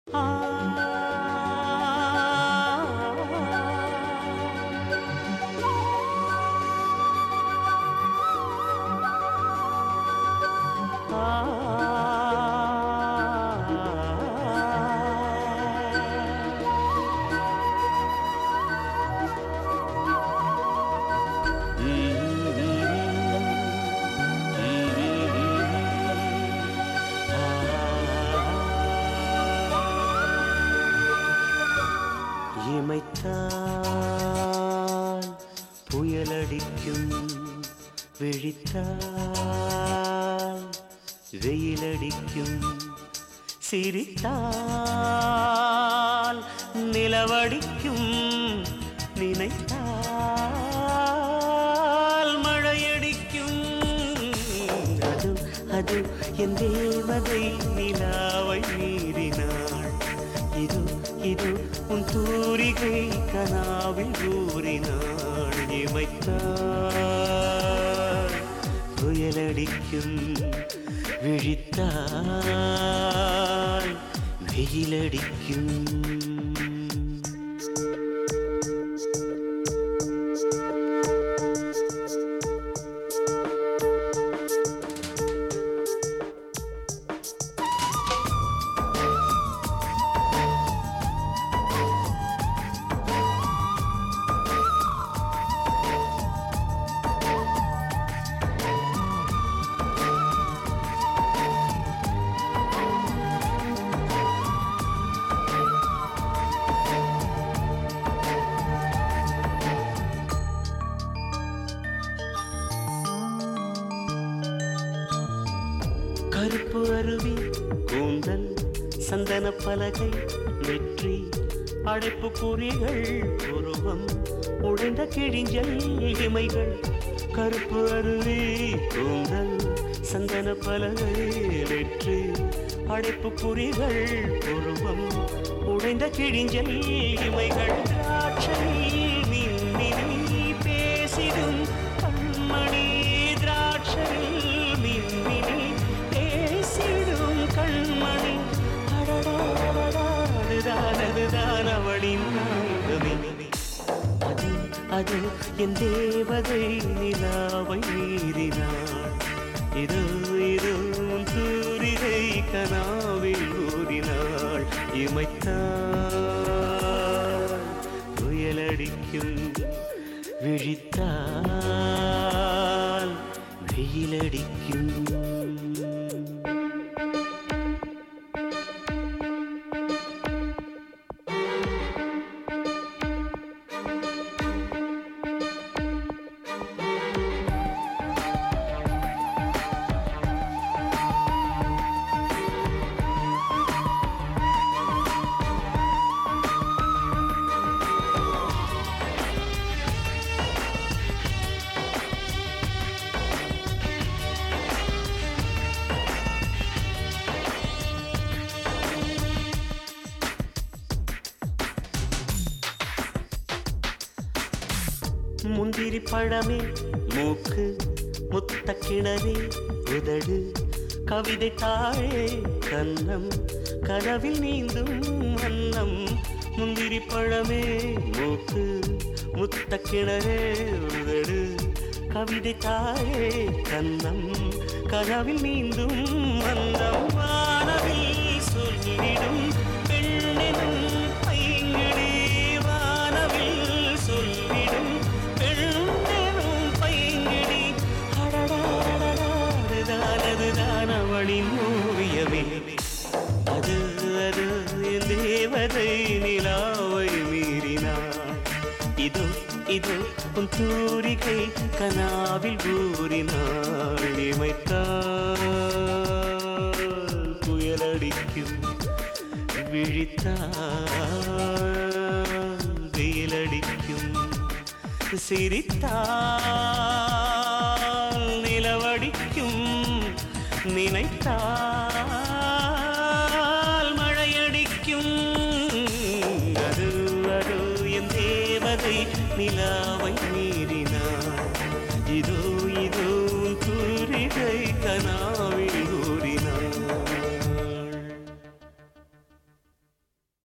இமைத்தால் புயலடிக்கும் விழித்தால் வெயிலடிக்கும் சிரித்தால் நிலவடிக்கும் நினைத்தால் மழையடிக்கும் அது அது என் தேவதை நிலாவை மீறினாள் இது இது உன் தூரிகை கனாவில் ஊறினாள் இமைத்தாள் புயலடிக்கும் விழித்தாள் வெயிலடிக்கும் கருப்பு அருவி கூந்தல் சந்தன பலகை வெற்றி அடைப்பு குறிகள் உருவம் உடைந்த கிழிஞ்சல் இமைகள் கருப்பு அருவி கூந்தல் சந்தன பலகை வெற்றி அடைப்பு குறிகள் உருவம் உடைந்த கிழிஞ்சல் இமைகள் திராட்சை மின்மினி பேசிடும் கண்மணி திராட்சை மின்மினி பேசிடும் கண்மணி அடடா அதுதான் அதுதான் அவளின் நாயகமே அது அது என் தேவதை நிலாவை மீறினாள் இது இது உன் சூரிகை கனாவில் ஊறினாள் இமைத்தாள் புயலடிக்கும் விழித்தால் வெயிலடிக்கும் முந்திரி பழமே மூக்கு முத்த கிணறே உதடு கவிதை தாழே கன்னம் கனவில் நீந்தும் வண்ணம் முந்திரி பழமே மூக்கு முத்த கிணறே உதடு கவிதை தாழே கன்னம் கனவில் நீந்தும் வண்ணம் வானவில் சொல்லிடும் பெண்ணெனும் பைங்கிடி வானவில் சொல்லிடும் பெண்ணெனும் பைங்கிடி அடடாடடாடுதான் அதுதான் அவளின் ஓவியமே அது அது என் தேவதை நிலாவை மீறினாள் இது இது உன் தூரிகை கனாவில் ஊறினாள் இமைத்தாள் புயலடிக்கும் விழித்தாள் வெயிலடிக்கும் சிரித்தால் நிலவடிக்கும் நினைத்தால் மழையடிக்கும் அது அது என் தேவதை நிலா